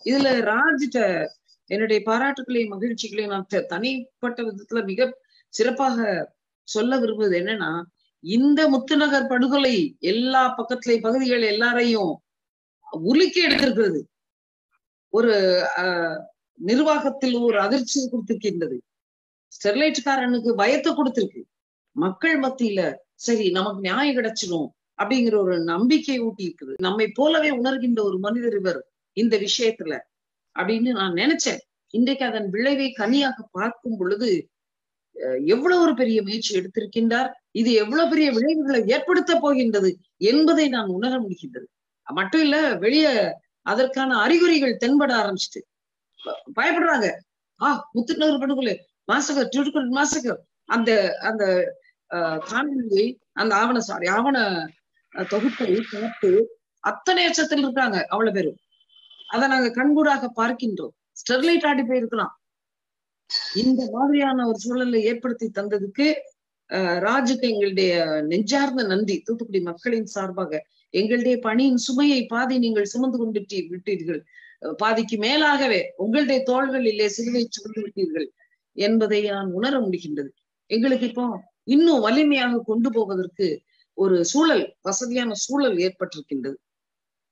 இதுல ராஜிட்ட என்னுடைய பாராட்டுக்களை மகிழ்ச்சிகளை நான் த- தனிப்பட்ட விதத்துல மிக சிறப்பாக சொல்ல விரும்புவது என்னன்னா இந்த முத்துநகர் படுகொலை எல்லா பக்கத்துல பகுதிகள் எல்லாரையும் உலுக்கி எடுத்திருக்கிறது ஒரு ஆஹ், நிர்வாகத்தில் ஒரு அதிர்ச்சியை கொடுத்திருக்கின்றது ஸ்டெர்லைட்காரனுக்கு பயத்தை கொடுத்திருக்கு மக்கள் மத்தியில சரி நமக்கு நியாயம் கிடைச்சிடும் அப்படிங்கிற ஒரு நம்பிக்கை ஊட்டி இருக்குது நம்மை போலவே உணர்கின்ற ஒரு மனிதர் இவர் இந்த விஷயத்துல அப்படின்னு நான் நினைச்சேன் இன்றைக்கு அதன் விளைவை கனியாக பார்க்கும் பொழுது அஹ், எவ்வளவு ஒரு பெரிய முயற்சி எடுத்திருக்கின்றார் இது எவ்வளவு பெரிய விளைவுகளை ஏற்படுத்த போகின்றது என்பதை நான் உணர முடிகின்றது மட்டும் இல்ல வெளிய அதற்கான அறிகுறிகள் தென்பட ஆரம்பிச்சிட்டு ப- பயப்படுறாங்க ஆ முத்துநகர் படுகொலை மாசகர் டியூட்டுக்கல் மாசகர் அந்த அந்த அஹ், காணொலியை அந்த ஆவண சாரி ஆவண அஹ், தொகுப்பை பார்த்து அத்தனை அச்சத்தில் இருக்காங்க அவ்வளவு பேரும் அதை நாங்க கண்கூடாக பார்க்கின்றோம் ஸ்டெர்லைட் ஆடி போயிருக்கலாம் இந்த மாதிரியான ஒரு சூழலை ஏற்படுத்தி தந்ததுக்கு அஹ், ராஜுக்கு எங்களுடைய நெஞ்சார்ந்த நன்றி தூத்துக்குடி மக்களின் சார்பாக எங்களுடைய பணியின் சுமையை பாதி நீங்கள் சுமந்து கொண்டு விட்டீர்கள் அஹ், பாதிக்கு மேலாகவே உங்களுடைய தோள்களிலே சிலுவை சுமந்து விட்டீர்கள் என்பதை நான் உணர முடிகின்றது எங்களுக்கு இப்போ இன்னும் வலிமையாக கொண்டு போவதற்கு ஒரு சூழல் வசதியான சூழல் ஏற்பட்டிருக்கின்றது